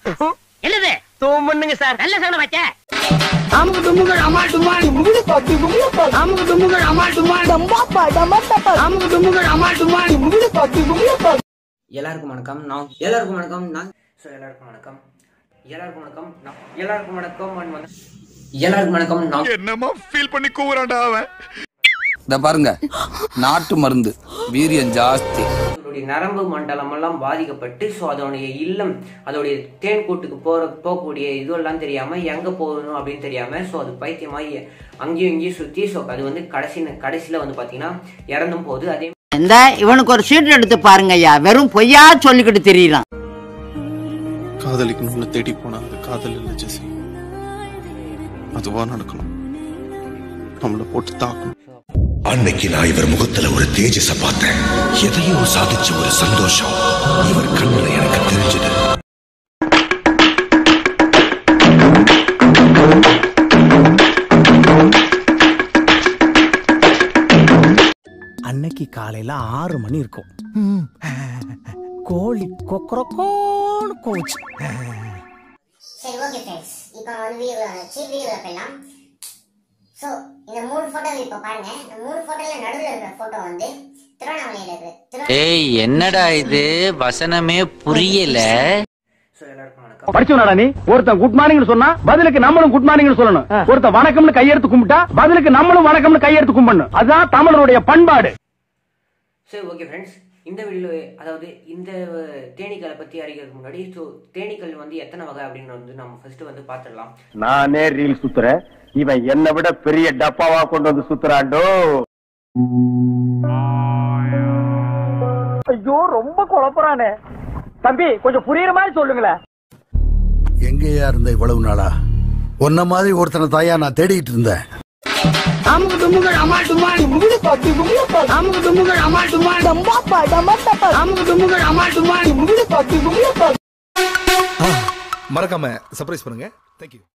என்னது தூமுன்னுங்க சார் நல்ல சகனம் வச்ச அமுக்கு டுமுகள் அமால் டுமால் அமுக்கு டுமுகள் அமால் டுமால் அமுக்கு டுமுகள் அமால் டுமால் எல்லாருக்கும் வணக்கம் நான் எல்லாருக்கும் வணக்கம் நான் ஸோ எல்லாருக்கும் வணக்கம் எல்லாருக்கும் வணக்கம் நான் எல்லாருக்கும் வணக்கம் நான் வந்து எல்லாருக்கும் வணக்கம் நான் என்னமா ஃபீல் பண்ணி கூவுறான்டா அவன் இந்த பாருங்க நாட்டு மருந்து வீரியம் ஜாஸ்தி அதோடைய நரம்பு மண்டலம் எல்லாம் பாதிக்கப்பட்டு ஸோ அதோடைய இல்லம் அதோடைய தேன் கூட்டுக்கு போற போகக்கூடிய இதுவெல்லாம் தெரியாம எங்க போகணும் அப்படின்னு தெரியாம ஸோ அது பைத்தியமாகி அங்கேயும் இங்கேயும் சுத்தி ஸோ அது வந்து கடைசி கடைசியில வந்து பாத்தீங்கன்னா இறந்தும் போகுது அதே இந்த இவனுக்கு ஒரு சீட் எடுத்து பாருங்க ஐயா வெறும் பொய்யா சொல்லிக்கிட்டு தெரியலாம் காதலிக்கணும்னு தேடி போனா அது காதல் இல்லை ஜெசி அதுவா நடக்கணும் நம்மள போட்டு தாக்கணும் அன்னைக்கு நான் இவர் முகத்துல ஒரு தேஜஸ பார்த்தேன் எதையோ சாதிச்ச ஒரு சந்தோஷம் இவர் கண்ணுல எனக்கு தெரிஞ்சது அன்னைக்கு காலையில ஆறு மணி இருக்கும் கோழி கொக்கரக்கோன்னு கோச்சு சரி ஓகே ஃப்ரெண்ட்ஸ் இப்போ வந்து வீடியோ சீப் வீடியோவில் போயிடலாம் ஸோ இந்த மூணு ஃபோட்டோ இப்போ பாருங்க இந்த மூணு ஃபோட்டோல நடுவில் இருக்கிற ஃபோட்டோ வந்து திருவண்ணாமலையில் இருக்குது திரு ஏய் என்னடா இது வசனமே புரியல ஸோ எல்லாருக்கும் வணக்கம் படிச்சவனாடா நீ ஒருத்தன் குட் மார்னிங் சொன்னா பதிலுக்கு நம்மளும் குட் மார்னிங் சொல்லணும் ஒருத்தன் வணக்கம்னு கையெடுத்து கும்பிட்டா பதிலுக்கு நம்மளும் வணக்கம்னு கையெடுத்து கும்பிடணும் அதுதான் தமிழனுடைய பண்பாடு சரி ஓகே ஃப்ரெண்ட்ஸ் இந்த வீடியோ அதாவது இந்த தேனீக்களை பத்தி அறிகிறதுக்கு முன்னாடி ஸோ தேனீக்கள் வந்து எத்தனை வகை அப்படின்னு வந்து நம்ம ஃபர்ஸ்ட் வந்து பார்த்துடலாம் நானே ரீல் சுத்துறேன் இவன் என்னை விட பெரிய டப்பாவா கொண்டு வந்து சுத்துறாண்டோ ஐயோ ரொம்ப குழப்பறானே தம்பி கொஞ்சம் புரியுற மாதிரி சொல்லுங்களேன் எங்கேயா இருந்த இவ்வளவு நாளா உன்ன மாதிரி ஒருத்தனை தாயா நான் தேடிட்டு இருந்தேன் அமுக்கு டுமுகள் அமால் டுமால் அமுக்கு டுமுகள் அமால் டுமால் அமுக்கு டுமுகள் அமால் டுமால் மறக்காம சர்ப்ரைஸ் பண்ணுங்க தேங்க்யூ